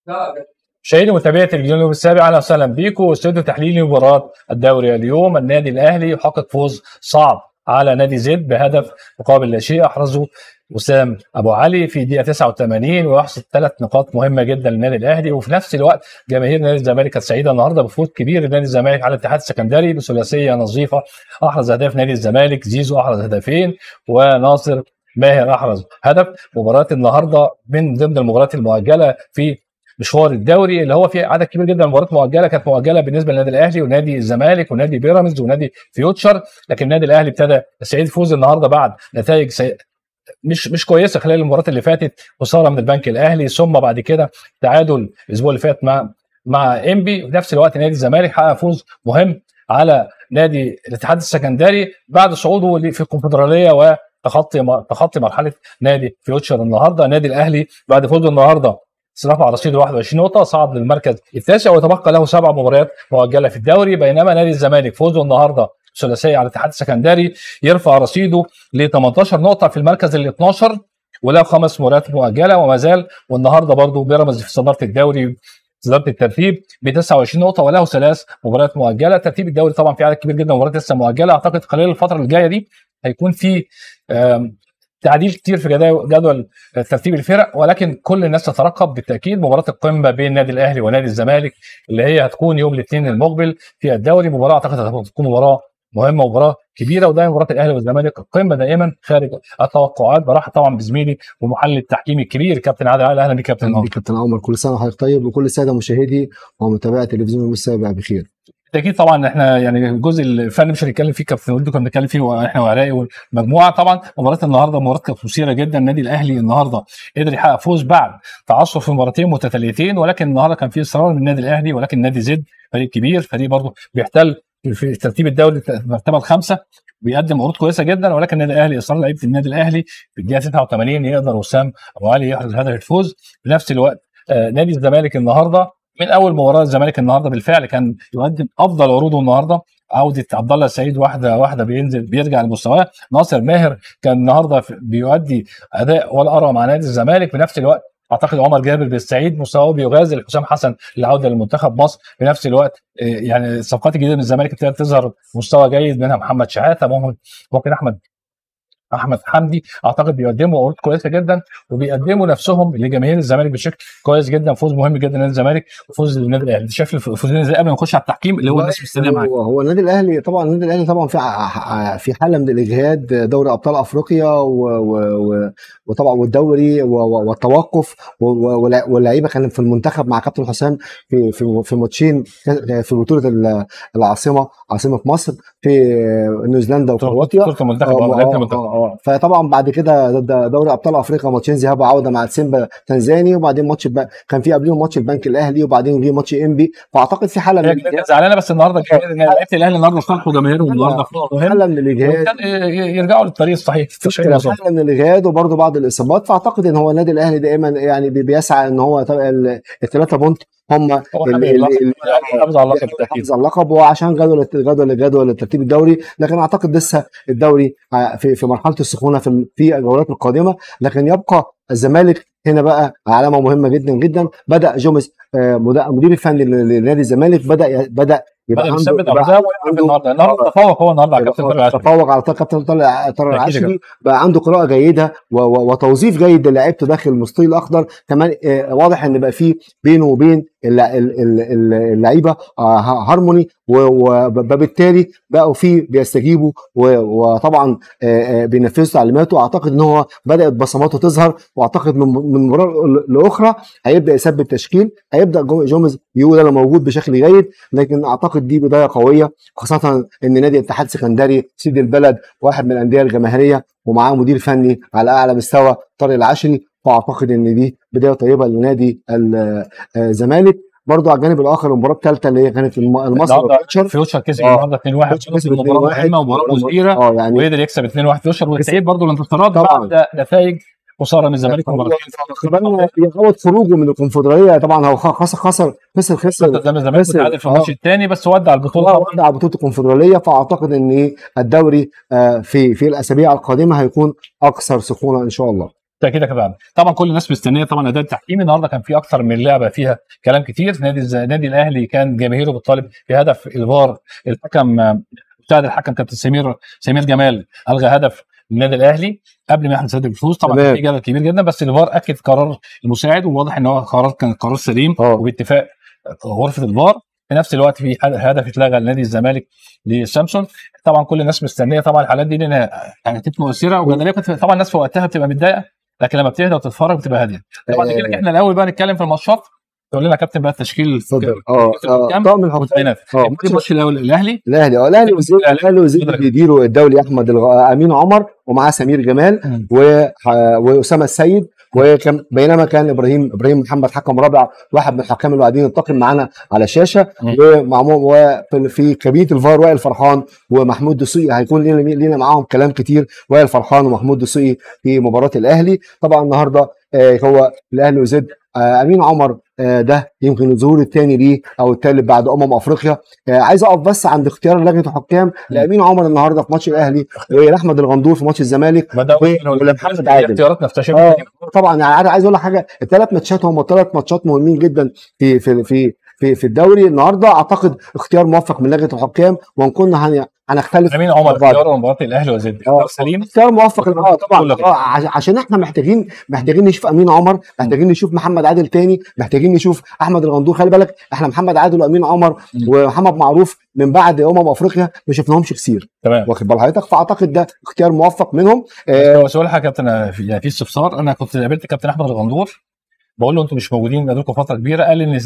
مشاهدي ومتابعي تلفزيون اليوم السابع اهلا وسهلا بيكم واستوديو تحليلي مباراه الدوري اليوم النادي الاهلي يحقق فوز صعب على نادي زد بهدف مقابل لا شيء احرزه وسام ابو علي في دقيقه 89 ويحصد ثلاث نقاط مهمه جدا للنادي الاهلي وفي نفس الوقت جماهير نادي الزمالك كانت سعيده النهارده بفوز كبير لنادي الزمالك على الاتحاد السكندري بثلاثيه نظيفه احرز اهداف نادي الزمالك زيزو احرز هدفين وناصر ماهر احرز هدف مباراه النهارده من ضمن المباريات المؤجله في مشوار الدوري اللي هو فيه عدد كبير جدا من مباريات مؤجله كانت مؤجله بالنسبه للنادي الاهلي ونادي الزمالك ونادي بيراميدز ونادي فيوتشر لكن النادي الاهلي ابتدى يستعيد فوز النهارده بعد نتائج سي... مش مش كويسه خلال المباريات اللي فاتت خساره من البنك الاهلي ثم بعد كده تعادل الاسبوع اللي فات مع مع انبي وفي نفس الوقت نادي الزمالك حقق فوز مهم على نادي الاتحاد السكندري بعد صعوده في الكونفدراليه وتخطي تخطي مرحله نادي فيوتشر النهارده النادي الاهلي بعد فوزه النهارده رفع رصيده 21 نقطة صعد للمركز التاسع ويتبقى له سبع مباريات مؤجلة في الدوري بينما نادي الزمالك فوزه النهارده ثلاثية على الاتحاد السكندري يرفع رصيده ل 18 نقطة في المركز ال 12 وله خمس مباريات مؤجلة وما زال والنهارده برضه بيراميدز في صدارة الدوري صدارة الترتيب ب 29 نقطة وله ثلاث مباريات مؤجلة ترتيب الدوري طبعا في عدد كبير جدا من مباريات لسه مؤجلة أعتقد خلال الفترة الجاية دي هيكون في تعديل كتير في جدول ترتيب الفرق ولكن كل الناس تترقب بالتاكيد مباراه القمه بين النادي الاهلي ونادي الزمالك اللي هي هتكون يوم الاثنين المقبل في الدوري مباراه اعتقد هتكون مباراه مهمه مباراه كبيره ودايما مباراه الاهلي والزمالك القمه دائما خارج التوقعات برحب طبعا بزميلي ومحلل التحكيمي الكبير كابتن عادل علي اهلا بك كابتن عمر كابتن عمر كل سنه وحضرتك طيب وكل الساده مشاهدي ومتابعي تلفزيون السابع بخير بالتاكيد طبعا احنا يعني الجزء الفني مش هنتكلم فيه كابتن ولدو كنا بنتكلم فيه احنا وعراقي والمجموعه طبعا مباراه النهارده مباراه كانت مثيره جدا النادي الاهلي النهارده قدر يحقق فوز بعد تعثر في مباراتين متتاليتين ولكن النهارده كان في اصرار من النادي الاهلي ولكن نادي زد فريق كبير فريق برضه بيحتل في ترتيب الدوري المرتبه الخامسه بيقدم عروض كويسه جدا ولكن النادي الاهلي اصرار لعيبه النادي الاهلي في الدقيقه 89 يقدر وسام ابو علي يحرز هدف الفوز في نفس الوقت آه نادي الزمالك النهارده من اول مباراه الزمالك النهارده بالفعل كان يقدم افضل عروضه النهارده عوده عبد الله السعيد واحده واحده بينزل بيرجع لمستواه ناصر ماهر كان النهارده بيؤدي اداء ولا ارى مع نادي الزمالك في نفس الوقت اعتقد عمر جابر بالسعيد مستواه بيغازل حسام حسن للعوده للمنتخب مصر في نفس الوقت يعني الصفقات الجديده من الزمالك ابتدت تظهر مستوى جيد منها محمد شحاته ممكن ممكن احمد احمد حمدي اعتقد بيقدموا عروض كويسه جدا وبيقدموا نفسهم لجماهير الزمالك بشكل كويس جدا فوز مهم جدا لنادي الزمالك وفوز للنادي الاهلي شايف الفوزين ازاي قبل ما نخش على التحكيم اللي هو الناس مستنيه معاك هو, هو النادي الاهلي طبعا النادي الاهلي طبعا في في حاله من الاجهاد دوري ابطال افريقيا و و وطبعا والدوري والتوقف واللعيبه كانت في المنتخب مع كابتن حسام في في في ماتشين في بطوله العاصمه عاصمه مصر في نيوزيلندا وكرواتيا فطبعا بعد كده دوري ابطال افريقيا ماتشين ذهاب وعوده مع السيمبا تنزاني وبعدين ماتش الب... كان في قبلهم ماتش البنك الاهلي وبعدين جه ماتش انبي فاعتقد في حاله من زعلانه بس النهارده لعيبه الاهلي النهارده صالحوا جماهيرهم النهارده حاله من الاجهاد يرجعوا للطريق الصحيح حاله من الاجهاد وبرده بعض الاصابات فاعتقد ان هو النادي الاهلي دائما يعني بيسعى ان هو الثلاثه بونت هم حافظ على اللقب حافظ على اللقب وعشان جدول جدول جدول الترتيب الدوري لكن اعتقد لسه الدوري في في مرحله السخونه في في الجولات القادمه لكن يبقى الزمالك هنا بقى علامه مهمه جدا جدا بدا جوميز مدير الفني لنادي الزمالك بدا بدا يبقى عنده يبقى النهارده النهارده تفوق هو النهارده على كابتن طارق العشري تفوق على كابتن طارق العشري بقى عنده قراءه جيده وتوظيف جيد للاعيبته داخل المستطيل الاخضر كمان واضح ان بقى في بينه وبين اللعيبه هارموني وبالتالي بقوا فيه بيستجيبوا وطبعا بينفذوا تعليماته اعتقد ان هو بدات بصماته تظهر واعتقد من مباراه لاخرى هيبدا يثبت تشكيل هيبدا جوميز يقول انا موجود بشكل جيد لكن اعتقد دي بدايه قويه خاصه ان نادي الاتحاد السكندري سيد البلد واحد من الانديه الجماهيريه ومعاه مدير فني على اعلى مستوى طارق العشري فاعتقد ان دي بدايه طيبه لنادي الزمالك برضه على الجانب الاخر المباراه الثالثه اللي هي كانت المصري فيوتشر فيوتشر كسب النهارده 2-1 كسب مباراه مهمه ومباراه مثيره اه يعني وقدر يكسب 2-1 فيوتشر والسعيد برضه الانتصارات بعد نتائج خساره من الزمالك كمان يعوض خروجه من الكونفدراليه طبعا هو خسر خسر خسر خسر قدام الزمالك تعادل في الماتش الثاني بس ودع البطوله ودع بطوله الكونفدراليه فاعتقد ان الدوري في في الاسابيع القادمه هيكون اكثر سخونه ان شاء الله كده كده طبعا كل الناس مستنيه طبعا اداء التحكيم النهارده كان في اكثر من لعبه فيها كلام كتير نادي الز- نادي الاهلي كان جماهيره بتطالب بهدف الفار الحكم مساعد الحكم كابتن سمير سمير جمال الغى هدف النادي الاهلي قبل ما يحدث سدد الفوز طبعا تمام. كان في جدل كبير جدا بس الفار اكد قرار المساعد وواضح ان هو قرار كان قرار سليم اه. وباتفاق غرفه الفار في نفس الوقت في هدف اتلغى لنادي الزمالك لسامسون طبعا كل الناس مستنيه طبعا الحالات دي لان كانت مؤثره وجدليه كنت طبعا الناس في وقتها بتبقى متضايقه لكن لما بتهدى وتتفرج بتبقى هاديه طبعا آه. كده احنا الاول بقى نتكلم في الماتشات تقول لنا يا كابتن بقى التشكيل اتفضل اه اه كام؟ طقم الحكام وتبينات اه الماتش الاول الاهلي الاهلي اه الاهلي وزير الأهلي. الاهلي وزير بيديروا الدولي احمد الغ... امين عمر ومعاه سمير جمال و... واسامه السيد وكان بينما كان ابراهيم ابراهيم محمد حكم رابع واحد من الحكام اللي قاعدين الطاقم معانا على الشاشه مم. ومعمول وفي في كابينه الفار وائل فرحان ومحمود دسوقي هيكون لينا لينا معاهم كلام كتير وائل فرحان ومحمود دسوقي في مباراه الاهلي طبعا النهارده آه، هو الاهلي وزد آه، امين عمر آه، ده يمكن الظهور الثاني ليه او الثالث بعد امم افريقيا آه، عايز اقف بس عند اختيار لجنه الحكام لامين عمر النهارده في ماتش الاهلي ولاحمد الغندور في ماتش الزمالك و- ولمحمد عادل. اختيارات نفتشف اه طبعا يعني عايز- عايز اقول لك حاجه الثلاث ماتشات هم ثلاث ماتشات مهمين جدا في في في في, في الدوري النهارده اعتقد اختيار موفق من لجنه الحكام وان كنا هن- هنختلف امين عمر مع بعض. اختيار مباراه الاهلي وزد اه اختيار سليم اختيار موفق اه طبعا كل اه عش- عشان احنا محتاجين محتاجين نشوف امين عمر محتاجين نشوف محمد عادل تاني محتاجين نشوف احمد الغندور خلي بالك احنا محمد عادل وامين عمر مم. ومحمد معروف من بعد امم افريقيا ما شفناهمش كتير تمام واخد بال حضرتك فاعتقد ده اختيار موفق منهم آه هو سؤال حاجه يا كابتن في يعني في استفسار انا كنت قابلت كابتن احمد الغندور بقول له انتوا مش موجودين بقالكم فتره كبيره قال ان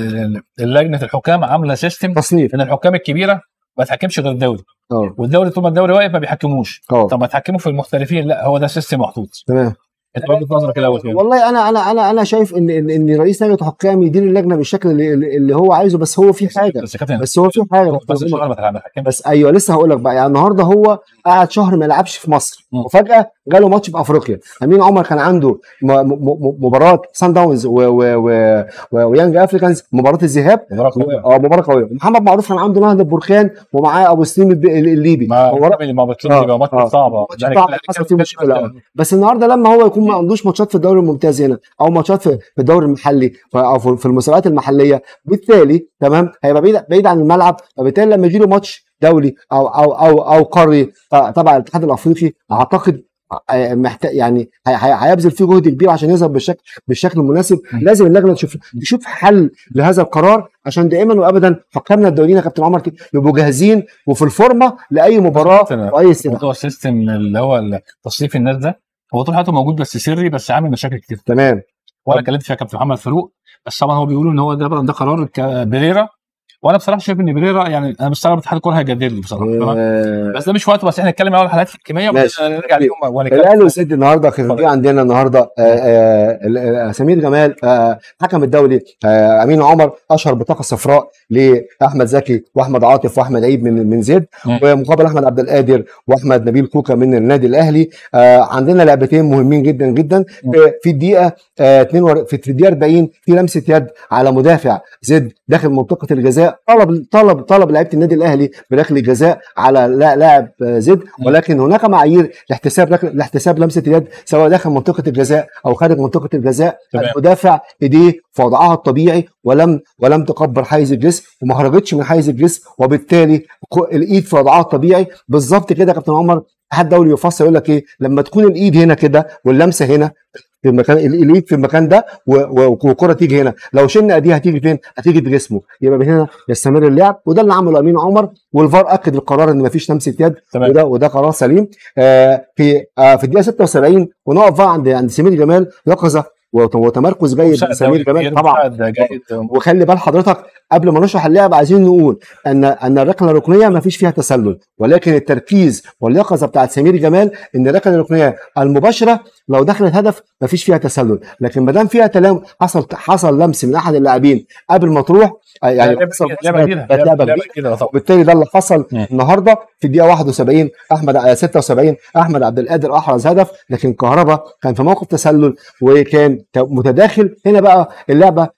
لجنه الحكام عامله سيستم تصنيف ان الحكام الكبيره ما تحكمش غير الدوري اه والدوري طول ما الدوري واقف ما بيحكموش اه طب ما تحكموا في المحترفين لا هو ده سيستم محطوط تمام انت وجهه نظرك الاول كده والله انا انا انا انا شايف ان ان, إن رئيس لجنه الحكام يدير اللجنه بالشكل اللي, اللي هو عايزه بس هو في حاجه بس يا كابتن بس هو في حاجه بس الشهر ما تحكمش بس ايوه لسه هقول لك بقى يعني النهارده هو قعد شهر ما يلعبش في مصر مم. وفجاه جاله ماتش في افريقيا امين عمر كان عنده م- م- م- مباراه سان داونز و- و- و- و- ويانج افريكانز مباراه الذهاب مباراه قويه اه مباراه قويه محمد معروف كان عنده نهضه بركان ومعاه ابو سليم الب- الليبي ما مباراة- ما بتطلب آه، يبقى ماتش آه. صعبه ماتش يعني صعب، كده- حصل كده- فيه مشكلة. كده- بس النهارده لما هو يكون ما عندوش ماتشات في الدوري الممتاز هنا او ماتشات في في الدوري المحلي ف- او في في المسابقات المحليه بالتالي تمام هيبقى بعيد بعيد عن الملعب فبالتالي لما يجي له ماتش دولي او او او او قاري ط- تبع الاتحاد الافريقي اعتقد محتاج يعني هي- هي- هيبذل فيه جهد كبير عشان يظهر بالشكل بالشكل المناسب م. لازم اللجنه تشوف تشوف حل لهذا القرار عشان دائما وابدا حكامنا الدوليين يا كابتن عمر كده يبقوا جاهزين وفي الفورمه لاي مباراه أنا- واي استدعاء موضوع السيستم اللي هو تصنيف الناس ده هو طول حياته موجود بس سري بس عامل مشاكل كتير تمام وانا اتكلمت فيها كابتن محمد فاروق بس طبعا هو بيقولوا ان هو ده ده قرار ك- بريرا وانا بصراحه شايف ان بريرا يعني انا مستغرب اتحاد الكوره هيجدد له بصراحه تمام آه، بس ده مش وقته بس احنا نتكلم اول حالات الحكميه ماشي. وبعدين نرجع ليهم الاهلي ونتكلم وسد النهارده كان في اتفضل. عندنا النهارده آه، آه، آه، سمير جمال آه، حكم الدولي آه، امين عمر اشهر بطاقه صفراء لاحمد زكي واحمد عاطف واحمد عيد من من زد مم. ومقابل احمد عبد القادر واحمد نبيل كوكا من النادي الاهلي آه، عندنا لعبتين مهمين جدا جدا مم. في- في الدقيقه آه، 42 في الدقيقه 40 في لمسه يد على مدافع زد داخل منطقه الجزاء طلب طلب طلب لعيبه النادي الاهلي بركله جزاء على لا- لاعب آه، زد ولكن هناك معايير لاحتساب ركل- لاحتساب لمسه اليد سواء داخل منطقه الجزاء او خارج منطقه الجزاء تمام. المدافع ايديه في وضعها الطبيعي ولم ولم تكبر حيز الجسم وما خرجتش من حيز الجسم وبالتالي ك- الايد في وضعها الطبيعي بالظبط كده يا كابتن عمر الاتحاد الدولي يفصل يقول لك ايه لما تكون الايد هنا كده واللمسه هنا في المكان ال- الايد في المكان ده و- و- والكره تيجي هنا لو شلنا ايديها هتيجي فين هتيجي في جسمه يبقى من هنا يستمر اللعب وده اللي عمله امين عمر والفار اكد القرار ان مفيش لمسه يد تمام وده وده قرار سليم آه في آه في الدقيقه 76 ونقف بقى عند عند سمير جمال يقظه وت- وتمركز جيد من سمير جمال طبعا طبعا جيد وخلي بال حضرتك قبل ما نشرح اللعب عايزين نقول ان ان الركله الركنيه ما فيش فيها تسلل ولكن التركيز واليقظه بتاعت سمير جمال ان الركله الركنيه المباشره لو دخلت هدف ما فيش فيها تسلل لكن ما دام فيها تلام حصل حصل لمس من احد اللاعبين قبل ما تروح آه، يعني حصل لعبه جديده كانت لعبه لعبه جديده جديده طبعا وبالتالي ده اللي حصل مم. النهارده في الدقيقه 71 احمد آه، 76 احمد عبد القادر احرز هدف لكن كهربا كان في موقف تسلل وكان ت- متداخل هنا بقى اللعبه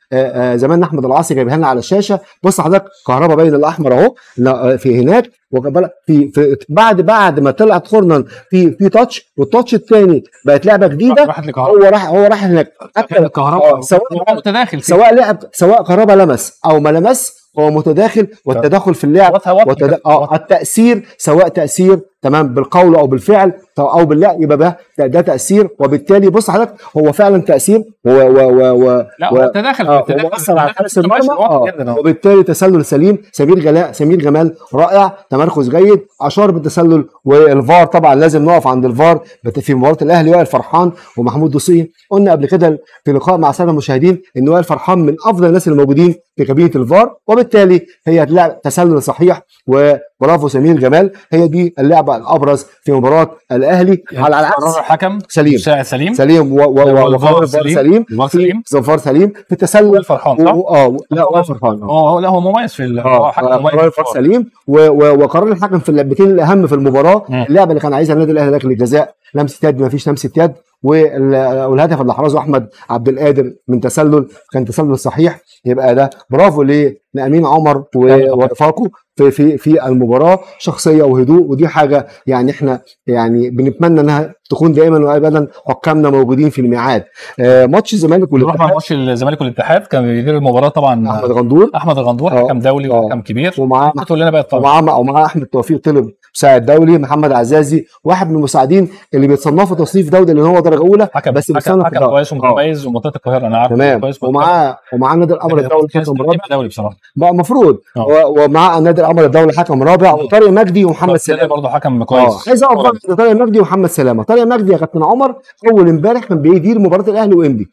آه، آه، زمان احمد العاصي جايبها لنا على الشاشه بص حضرتك كهربا باين الاحمر اهو لا، آه، في هناك واخد بالك؟ في, في بعد بعد ما طلعت خورنان في في تاتش والتاتش الثاني بقت لعبه جديده راحت لكهرباء هو راح هو راح هناك حتى الكهرباء آه، سواء متداخل فيه. سواء لعب سواء كهربا لمس او ما لمس هو متداخل والتدخل في اللعب واضحة- واضحة وتد... كده. اه التاثير سواء تاثير تمام بالقول او بالفعل او باللعب يبقى ده ده, ده تاثير وبالتالي بص حضرتك هو فعلا تاثير و و و, و... لا و... هو تداخل اه تداخل- ومؤثر على تداخل حارس ماشي المرمى واضح اه جدا أهو. وبالتالي تسلل سليم سمير جلاء سمير جمال رائع تمركز جيد اشار بالتسلل والفار طبعا لازم نقف عند الفار بت- في مباراه الاهلي وائل فرحان ومحمود دصي قلنا قبل كده في لقاء مع الساده المشاهدين ان وائل فرحان من افضل الناس اللي موجودين في كابينه الفار وبالتالي هي هتلعب تسلل صحيح وبرافو سمير جمال هي دي اللعبه الابرز في مباراه الاهلي على قرار العكس الحكم سليم. مساعد سليم سليم و و و والفار وقرار الفار سليم. سليم الفار في سليم. زفار سليم في التسلل فرحان صح؟ و- اه لا وائل فرحان آه. اه لا هو مميز في ال- هو اه حكم قرار مميز الفار سليم و- و- وقرار الحكم في اللعبتين الاهم في المباراه مم. اللعبه اللي كان عايزها النادي الاهلي داخل الجزاء لمسه يد ما فيش لمسه يد وال- والهدف اللي احرزه احمد عبد القادر من تسلل كان تسلل صحيح يبقى ده برافو ل- لامين عمر و- ورفاقه في في في المباراه شخصيه وهدوء ودي حاجه يعني احنا يعني بنتمنى انها تكون دائما وابدا حكامنا موجودين في الميعاد آه ماتش الزمالك نروح مع والاتحاد ماتش الزمالك والاتحاد كان بيدير المباراه طبعا احمد غندور احمد الغندور اه. حكم دولي اه. وحكم كبير ومعاه تقول لنا بقى طبعا ومعاه ومعاه احمد توفيق طلب مساعد دولي محمد عزازي واحد من المساعدين اللي بيتصنفوا تصنيف دولي لان هو درجه اولى حكم بس حكم, بيتصنف حكم دولي. كويس اه. ومتميز ومنطقه القاهره انا عارف تمام كويس ومعاه ومعاه نادي الامر الدولي حكم رابع دولي بصراحه بقى المفروض اه. و- ومعاه نادي الامر الدولي حكم رابع وطارق مجدي ومحمد سلامه برضه حكم اه كويس عايز اقف بقى طارق مجدي ومحمد سلامه طارق مجدي يا كابتن عمر اول امبارح كان بيدير مباراه الاهلي وانبي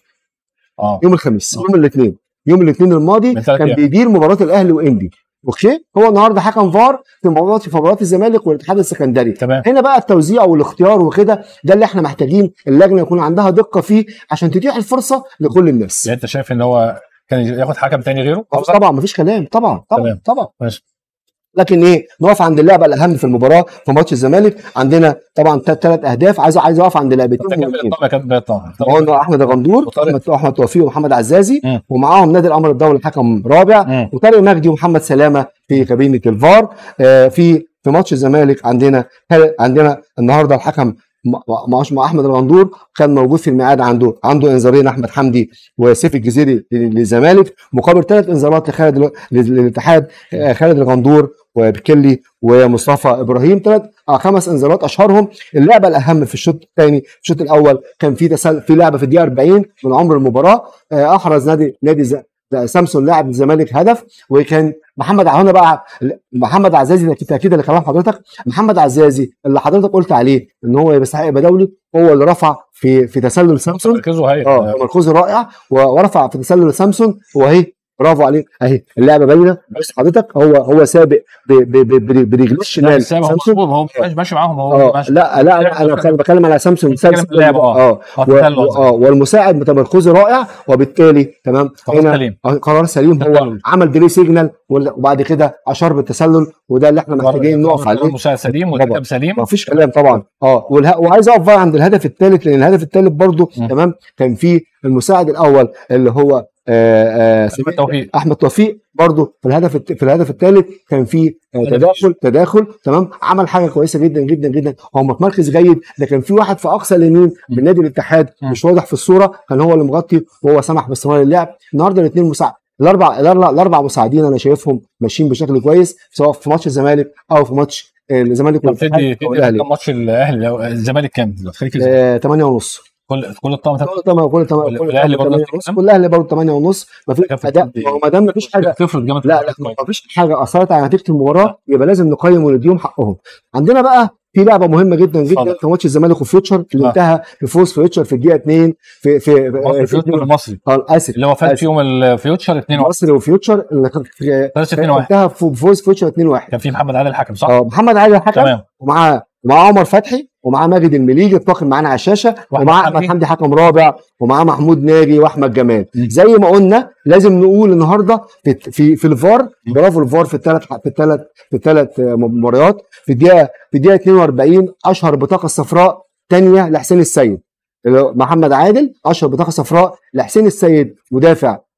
اه يوم الخميس يوم الاثنين يوم الاثنين الماضي من ثلاث كان أيام. بيدير مباراه الاهلي وانبي اوكي هو النهارده حكم فار في مباراه في مباراه الزمالك والاتحاد السكندري تمام هنا بقى التوزيع والاختيار وكده ده اللي احنا محتاجين اللجنه يكون عندها دقه فيه عشان تتيح الفرصه لكل الناس يعني انت شايف ان هو كان ياخد حكم تاني غيره آه، طبعا مفيش كلام طبعا طبعا تمام. طبعا ماشي لكن ايه نقف عند اللعبه الاهم في المباراه في ماتش الزمالك عندنا طبعا ثلاث اهداف عايز عايز اقف عند لعبتين تكمل مهمين الطاقه كانت بقت طبعا قلنا احمد الغندور وطارق. احمد احمد توفيق ومحمد عزازي مم. ومعاهم نادي الامر الدولي حكم رابع مم. وطارق مجدي ومحمد سلامه في كابينه الفار آه، في في ماتش الزمالك عندنا عندنا النهارده الحكم مع- مع مع احمد الغندور كان موجود في الميعاد عنده عنده انذارين احمد حمدي وسيف الجزيري للزمالك مقابل ثلاث انذارات لخالد ال- للاتحاد آه، خالد الغندور وبكلي ومصطفى ابراهيم ثلاث آه، خمس انذارات اشهرهم اللعبه الاهم في الشوط الثاني في الشوط الاول كان في تسل في لعبه في الدقيقه 40 من عمر المباراه آه، احرز نادي نادي ز- سامسون لاعب الزمالك هدف وكان محمد هنا بقى محمد عزازي ده تاكيدا لكلام حضرتك محمد عزازي اللي حضرتك قلت عليه ان هو يستحق يبقى دولي هو اللي رفع في في تسلل سامسون مركزه هايل اه تمركزه رائع و- ورفع في تسلل سامسون وهي برافو عليك اهي اللعبه باينه بس حضرتك هو هو سابق ب- ب- ب- ب- برجليه لا الشمال بس هو سامسون مظبوط هو ماشي ماشي معاهم هو اه ماشي لا لا لا انا بتكلم- بتكلم على سامسون بتتكلم في اللعبة، اه. اه اه و- تسلل و- اه والمساعد تمركزه رائع وبالتالي تمام قرار هنا سليم. آه، قرار سليم هو تسلل. عمل ديلي سيجنال وال- وبعد كده اشار بالتسلل وده اللي احنا محتاجين نقف عليه المساعد سليم والحكم سليم ما فيش كلام طبعا اه والها... وعايز اقف بقى عند الهدف الثالث لان الهدف الثالث برضو م. تمام كان في المساعد الاول اللي هو آه آه احمد توفيق احمد توفيق برضو في الهدف الت- في الهدف الثالث كان في آه، تداخل تداخل تمام عمل حاجه كويسه جدا جدا جدا هو متمركز جيد ده كان في واحد في اقصى اليمين من نادي الاتحاد م. مش واضح في الصوره كان هو اللي مغطي وهو سمح باستمرار اللعب النهارده الاثنين مساعد الاربع الاربع الاربع مساعدين انا شايفهم ماشيين بشكل كويس سواء في ماتش الزمالك او في ماتش آه، الزمالك طب والاتحاد تدي او تدي الاهلي كم ماتش الاهلي لو- الزمالك كام؟ خليك آه، 8 ونص كل كل الطاقم كل تمام كل تمام كل والأهلي برضه 8 نفس ونص الكلام؟ كل الاهلي برضه 8 ونص ما فيش كفة اداء دي- ما هو ما دام ما فيش حاجه تفرض جامد لا لا ما فيش حاجه اثرت على نتيجه المباراه يبقى لازم نقيم ونديهم حقهم عندنا بقى في لعبه مهمه جدا جدا اتفضل. في ماتش الزمالك وفيوتشر اللي آه. انتهى بفوز فيوتشر في الدقيقه 2 في في مصر في فيوتشر المصري اه اسف اللي هو فات آسف. فيهم الفيوتشر 2 1 مصر وفيوتشر اللي كان في 3 2 1 انتهى بفوز فيوتشر 2 1 كان في محمد عادل حكم صح؟ اه محمد علي الحكم تمام ومعاه ومعاه عمر فتحي ومعاه ماجد المليجي الطاقم معانا على الشاشه وأحمد ومعاه حمدي. احمد حمدي حكم رابع ومعاه محمود ناجي واحمد جمال مم. زي ما قلنا لازم نقول النهارده في في, في الفار برافو الفار في الثلاث في الثلاث في الثلاث مباريات في الدقيقه في الدقيقه 42 اشهر بطاقه صفراء ثانيه لحسين السيد اللي هو محمد عادل اشهر بطاقه صفراء لحسين السيد مدافع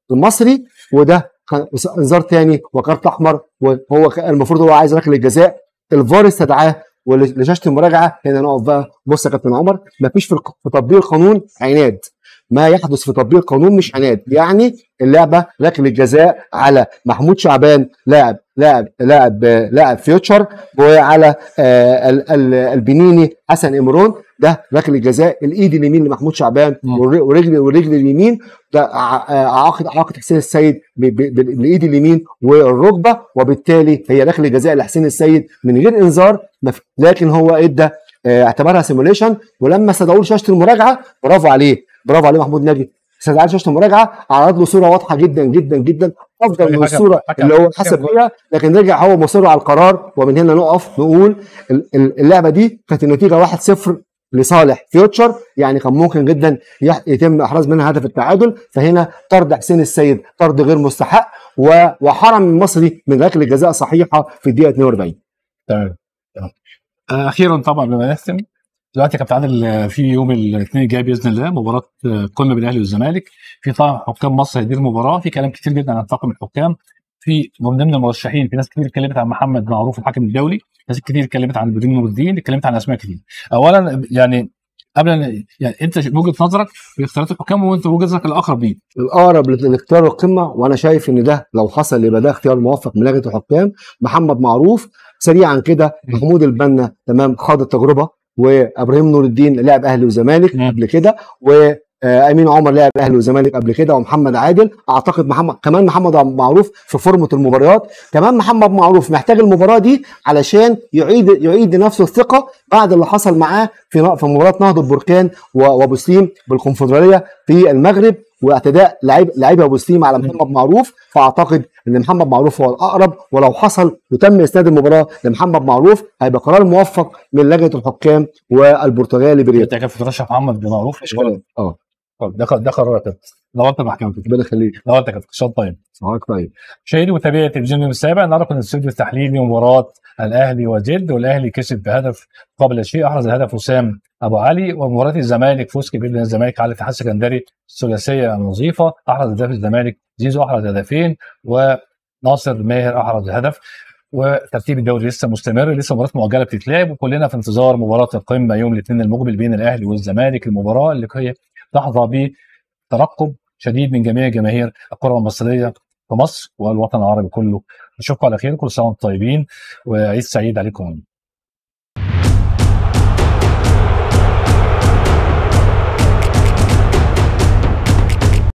المصري وده كان انذار تاني وكارت احمر وهو كان المفروض هو عايز ركله الجزاء الفار استدعاه ولشاشه المراجعه هنا نقف بقى بص يا كابتن عمر مفيش في الق- في تطبيق القانون عناد ما يحدث في تطبيق القانون مش عناد يعني اللعبه ركله جزاء على محمود شعبان لاعب لاعب لاعب لاعب فيوتشر وعلى آه، ال- ال- البنيني حسن امرون ده ركله جزاء الايد اليمين لمحمود شعبان مم. والر- والرجل والرجل اليمين ده ع- آه، عاقد عاقد حسين السيد ب- ب- ب- بالايد اليمين والركبه وبالتالي هي ركله جزاء لحسين السيد من غير انذار مف- لكن هو ادى آه، اعتبرها سيموليشن ولما استدعوا له شاشه المراجعه برافو عليه برافو عليه محمود ناجي استدعى له شاشه المراجعه عرض له صوره واضحه جدا جدا جدا افضل من حكم- الصوره حكم- اللي هو حكم حسب جول. فيها لكن رجع هو مصر على القرار ومن هنا نقف نقول ال- ال- اللعبه دي كانت النتيجه 1-0 لصالح فيوتشر يعني كان ممكن جدا يح- يتم احراز منها هدف التعادل فهنا طرد حسين السيد طرد غير مستحق و- وحرم المصري من ركله جزاء صحيحه في الدقيقه 42 تمام تمام. آه، اخيرا طبعا قبل ما نختم دلوقتي كابتن عادل آه، في يوم الاثنين الجاي باذن الله مباراه آه، قمه بين الاهلي والزمالك في طبعا حكام مصر هيدير المباراه في كلام كتير جدا عن طاقم الحكام في من ضمن المرشحين في ناس كتير اتكلمت عن محمد معروف الحكم الدولي ناس كتير اتكلمت عن بدرين نور الدين اتكلمت عن اسماء كتير اولا يعني قبل أن- يعني انت من وجهه نظرك في اختيارات الحكام وانت وجهه نظرك الاقرب ليه الاقرب لاختيار القمه وانا شايف ان ده لو حصل يبقى ده اختيار موفق من لجنه الحكام محمد معروف سريعا كده محمود البنا تمام خاض التجربه وابراهيم نور الدين لعب اهلي وزمالك مم. قبل كده و آه، امين عمر لعب اهلي وزمالك قبل كده ومحمد عادل اعتقد محمد كمان محمد معروف في فورمه المباريات كمان محمد معروف محتاج المباراه دي علشان يعيد يعيد لنفسه الثقه بعد اللي حصل معاه في ن- في مباراه نهضه بركان و- وابو سليم بالكونفدراليه في المغرب واعتداء لعيب لعيبه ابو سليم على محمد معروف فاعتقد ان محمد معروف هو الاقرب ولو حصل وتم اسناد المباراه لمحمد معروف هيبقى قرار موفق من لجنه الحكام والبرتغالي بريال انت كيف ترشح محمد معروف مش كلام اه طب ده قرار- ده قرار يا كابتن نورت المحكمه كده ربنا يخليك نورت يا كابتن شاط طيب معاك طيب مشاهدي ومتابعي التلفزيون اليوم السابع النهارده كنا الاستوديو التحليلي مباراه الاهلي وجد والاهلي كسب بهدف قبل لا شيء احرز هدف وسام ابو علي ومباراه الزمالك فوز كبير من الزمالك على الاتحاد السكندري الثلاثيه نظيفه احرز هدف الزمالك زيزو احرز هدفين وناصر ماهر احرز هدف وترتيب الدوري لسه مستمر لسه مباراه مؤجله بتتلعب وكلنا في انتظار مباراه القمه يوم الاثنين المقبل بين الاهلي والزمالك المباراه اللي هي تحظى بترقب شديد من جميع جماهير الكره المصريه في مصر والوطن العربي كله نشوفكم على خير كل سنه وانتم طيبين وعيد سعيد عليكم